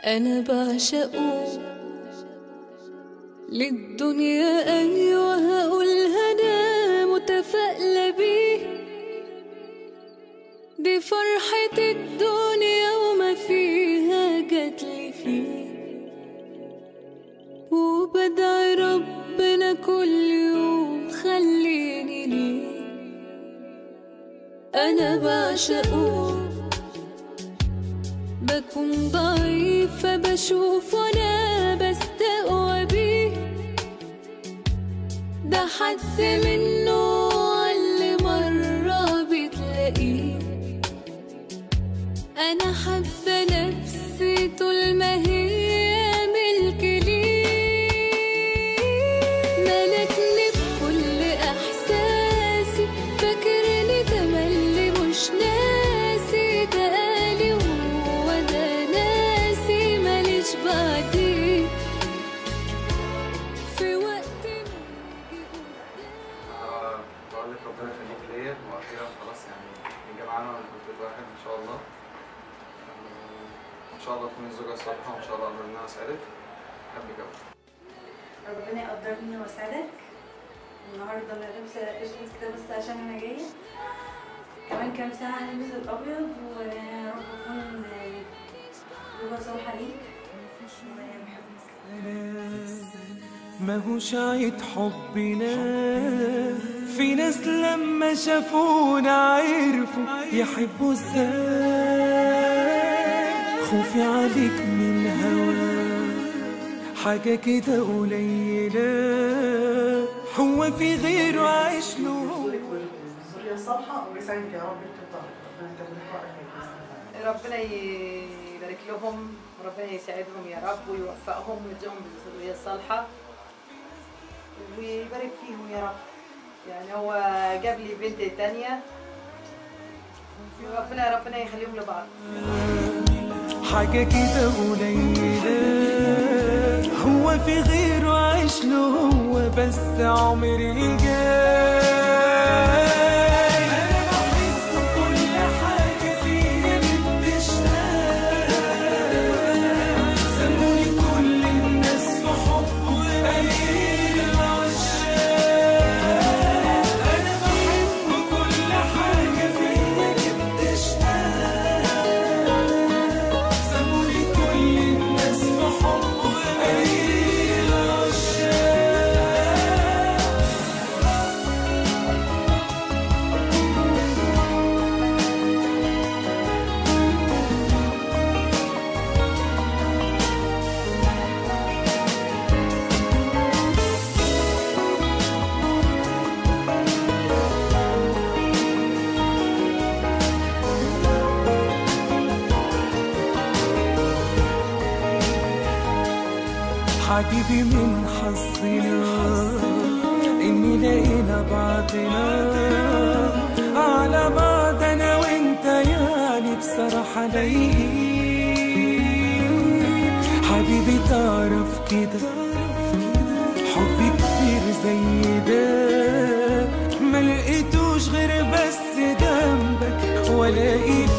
أنا بعشقه للدنيا أيوة هقولها أنا متفائلة بيه دي فرحة الدنيا وما فيها جاتلي فيه وبدعي ربنا كل يوم خليني ليه أنا بعشقه بكون ضعيفة بشوف وانا بستقوى بيه ده حد منه اللي مرة بتلاقيه أنا حابة نفسي طول ما هي ملك ليه ملكني بكل إحساسي فاكرني تملي مش ناسي ده قالي وهو ده ناسي ماليش بعديه في وقت ما يجي قدامي آه، بقول لك ربنا يخليك ليا واخيرا خلاص يعني نيجي معانا ونكون واحد ان شاء الله آه، ان شاء الله تكوني الزوجه الصالحه وان شاء الله امر ان انا اسعدك بحبك قوي ربنا يقدرني واسعدك النهارده انا لابسه اسود كده بس عشان انا جايه كمان كام ساعه هلبس الابيض ويا رب اكون زوجة صالحه ليك وانا بحبك ماهوش عيد حبنا في ناس لما شافونا عرفوا يحبوا ازاي خوفي عليك من الهوى حاجة كده قليلة هو في غيره عايش له الذرية الصالحة ويسعدك يا رب انت وطارق ربنا يتمم وقتك بإذن الله ربنا يبارك لهم وربنا يساعدهم يا رب ويوفقهم ويرزقهم بالذرية الصالحة ويبارك فيهم يا رب يعني هو جاب لي بنت تانية وربنا ربنا يخليهم لبعض حاجة كده قليلة هو في غيره عايش له هو بس عمري جاي أنا بحب كل حاجة فيا بتشتاق سموني كل الناس في حبه قليل العشاق أنا بحب كل حاجة فيا بتشتاق سموني كل الناس في حبه قليل العشاق حبيبي من حظنا اني لقينا بعضنا على بعض انا وانت يعني بصراحة لايقين حبيبي تعرف كده حبي كتير زي ده ما لقيتوش غير بس جنبك ولا ايد